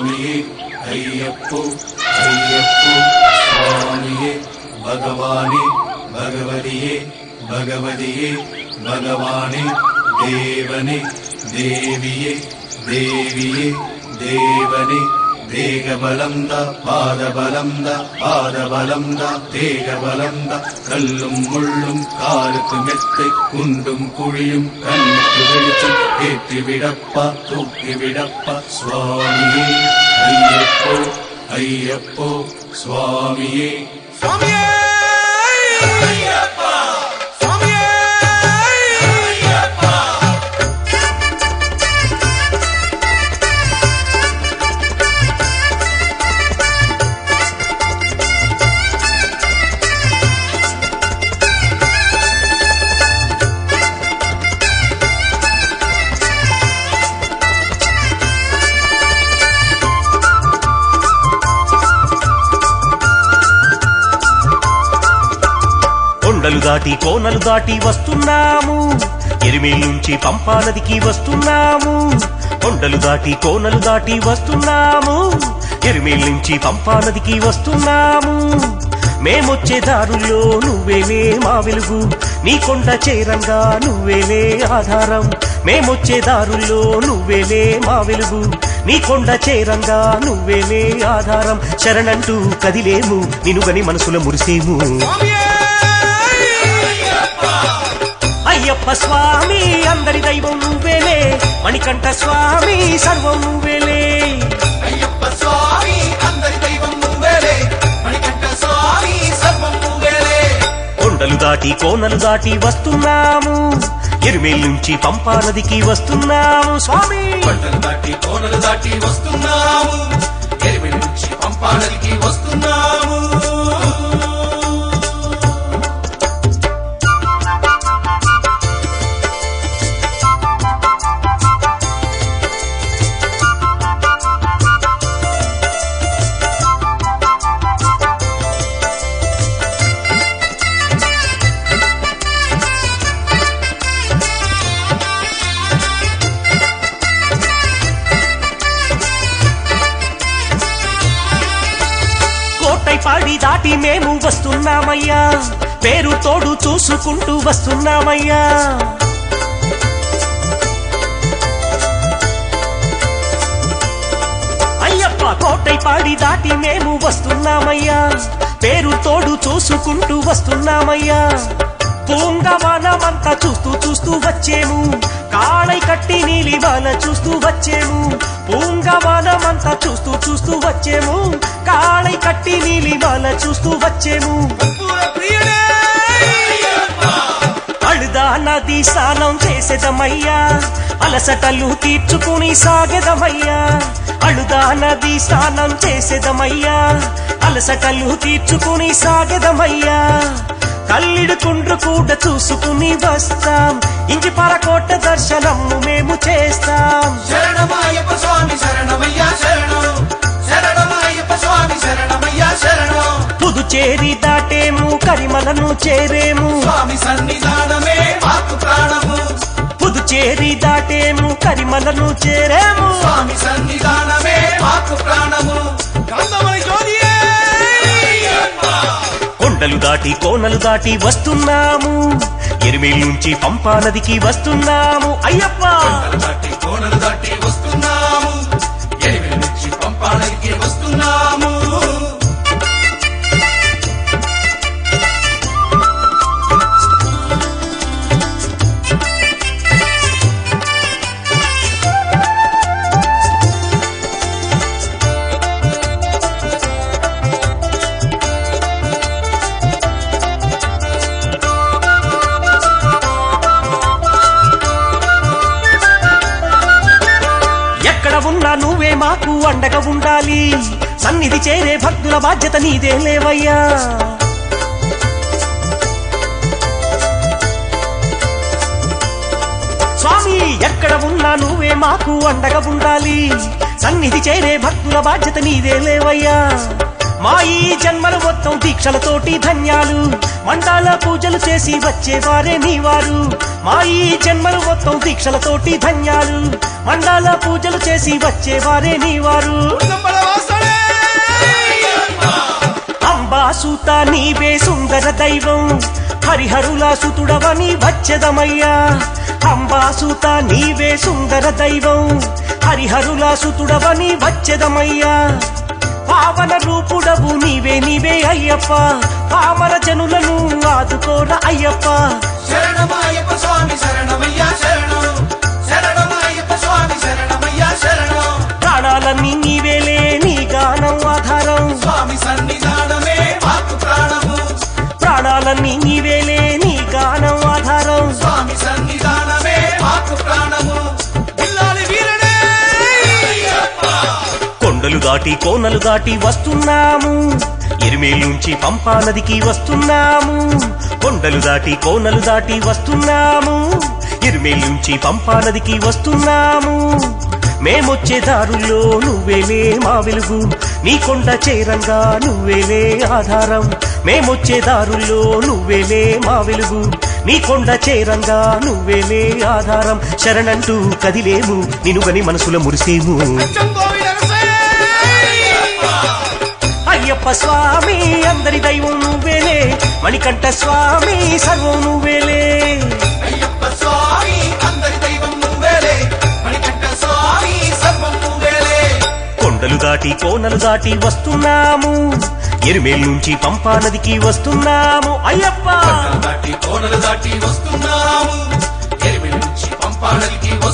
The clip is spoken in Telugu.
స్వామియే అయ్యప్పో అయ్యప్పో స్వామియే భగవానే భగవతియే భగవతియే భగవానే దేవనే దేవియే దేవియే దేవనే ദേഹബലം ദ പാദബലം ദ പാദബലം ദ ദേഹബലം ദ കല്ലും മുള്ളും കാലത്ത് മെത്ത് കുണ്ടും കുഴിയും കണ്ണിട്ട് വെളിച്ചം ഏറ്റുവിടപ്പ തൂക്കിവിടപ്പ സ്വാമിയേ അയ്യപ്പോ അയ്യപ്പോ സ്വാമിയേ స్వామియే స్వామియే కొండలు దాటి కోనలు దాటి వస్తున్నాము ఎరిమేల్ నుంచి పంపా నదికి వస్తున్నాము కొండలు దాటి కోనలు దాటి వస్తున్నాము ఎరిమేల్ నుంచి పంపా నదికి వస్తున్నాము మేమొచ్చే దారుల్లో నువ్వేలే మా వెలుగు నీ కొండ చేరంగా నువ్వేలే ఆధారం మేమొచ్చే దారుల్లో నువ్వేలే మా వెలుగు నీ కొండ చేరంగా నువ్వేలే ఆధారం శరణంటూ కదిలేము నినుగని మనసులో మురిసేము స్వామియే అయ్యప్ప స్వామి అందరి దైవం నువ్వేలే మణికంఠ స్వామి సర్వం నువ్వేలే అయ్యప్ప స్వామి అందరి దైవం నువ్వేలే మణికంఠ స్వామి సర్వం నువ్వేలే కొండలు దాటి కోనలు దాటి వస్తున్నాము ఎరుమేల్ నుంచి పంపా నదికి వస్తున్నాము స్వామి కొండలు దాటి కోనలు దాటి వస్తున్నాము ఎరిమి నుంచి పంపా నదికి వస్తున్నాము కోటై పాడి దాటి మేము వస్తున్నామయ్యా పేరు తోడు చూసుకుంటూ వస్తున్నామయ్యా అయ్యప్ప కోటై పాడి దాటి మేము వస్తున్నామయ్యా పేరు తోడు చూసుకుంటూ వస్తున్నామయ్యా పూంగవనమంతా చూస్తూ చూస్తూ వచ్చేము కాళై కట్టి నీలివాన చూస్తూ వచ్చేము పూంగవనమంతా చూస్తూ చూస్తూ వచ్చేము కాళై కట్టి నీలివాన చూస్తూ వచ్చేము కర్పూర ప్రియుడే అழுదా నది స్నానం చేసేదమయ్యా అలసటలు తీర్చుకుని సాగెదమయ్యా అழுదా నది స్నానం చేసేదమయ్యా అలసటలు తీర్చుకుని సాగెదమయ్యా కల్లిడు కుండ్రు కూడా చూసుకుని వస్తాం ఇంటి పరకోట దర్శనము మేము చేస్తాం శరణమయ్యప్ప స్వామి శరణమయ్యా శరణం శరణమయ్యప్ప స్వామి శరణమయ్యా శరణం పుదుచేరి దాటేము కరిమలను చేరేము స్వామి సన్నిధానమే మాకు ప్రాణము పుదుచేరి దాటేము కరిమలను చేరేము స్వామి సన్నిధానమే మాకు ప్రాణము గంధమని జ్యోతియే కొండలు దాటి కోనలు దాటి వస్తున్నాము ఎరిమేల్ నుంచి పంపా నదికి వస్తున్నాము అయ్యప్ప కొండలు దాటి కోనలు దాటి వస్తున్నాము ఎనిమిది నుంచి పంపానికి వస్తున్నాము ఎక్కడ ఉన్నా నువ్వే మాకు అండగా ఉండాలి సన్నిధి చేరే భక్తుల బాధ్యత నీదే లేవయ్యా స్వామి ఎక్కడ ఉన్నా నువ్వే మాకు అండగా ఉండాలి సన్నిధి చేరే భక్తుల బాధ్యత నీదే లేవయ్యా మా ఈ జన్మలు మొత్తం దీక్షలతోటి ధన్యాలు మండాల పూజలు చేసి వచ్చేవారే నీవారు మా ఈ జన్మలు మొత్తం దీక్షలతోటి ధన్యాలు మండాల పూజలు చేసి వచ్చేవారే నీవారు అంబాసూత నీవే సుందర దైవం హరిహరుల సుతుడవని వచ్చెదమయ్యా అంబాసూత నీవే సుందర దైవం హరిహరుల సుతుడవని వచ్చెదమయ్యా పావన రూపుడవు నీవే నీవే అయ్యప్ప పామర జనులను ఆదుకోర అయ్యప్ప శరణమాయప్ప స్వామి శరణమయ్యా శరణం శరణమాయప్ప స్వామి శరణమయ్యా శరణం ప్రాణాలన్నీ నీవేలే నీ గానం ఆధారం స్వామి సన్నిధానమే మాకు ప్రాణము ప్రాణాలన్నీ నీవేలే నీ గానం ఆధారం స్వామి సన్నిధానమే మాకు ప్రాణము పిల్లాలి వీరనే కొండలు దాటి కోనలు దాటి వస్తున్నాము ఎరిమేల్ నుంచి పంపా నదికి వస్తున్నాము కొండలు దాటి కోనలు దాటి వస్తున్నాము ఎరిమేల్ నుంచి పంపా నదికి వస్తున్నాము మేమొచ్చే దారుల్లో నువ్వేలే మా వెలుగు నీ కొండ చేరంగా నువ్వేలే ఆధారం మేమొచ్చే దారుల్లో నువ్వేలే మా వెలుగు నీ కొండ చేరంగా నువ్వేలే ఆధారం శరణంటూ కదిలేము నినుగని మనసుల మురిసేము చంబోవి నరసే అయ్యప్ప స్వామి అందరి దైవం నువ్వేలే మణికంఠ స్వామి సర్వం నువ్వేలే అయ్యప్ప స్వామి అందరి దైవం నువ్వేలే మణికంఠ స్వామి సర్వం నువ్వేలే కొండలు దాటి కోనలు దాటి వస్తున్నాము ఎరుమేల్ నుంచి పంపా నదికి వస్తున్నాము అయ్యప్ప కొండలు దాటి కోనలు దాటి వస్తున్నాము ఎరిమి నుంచి పంపా నదికి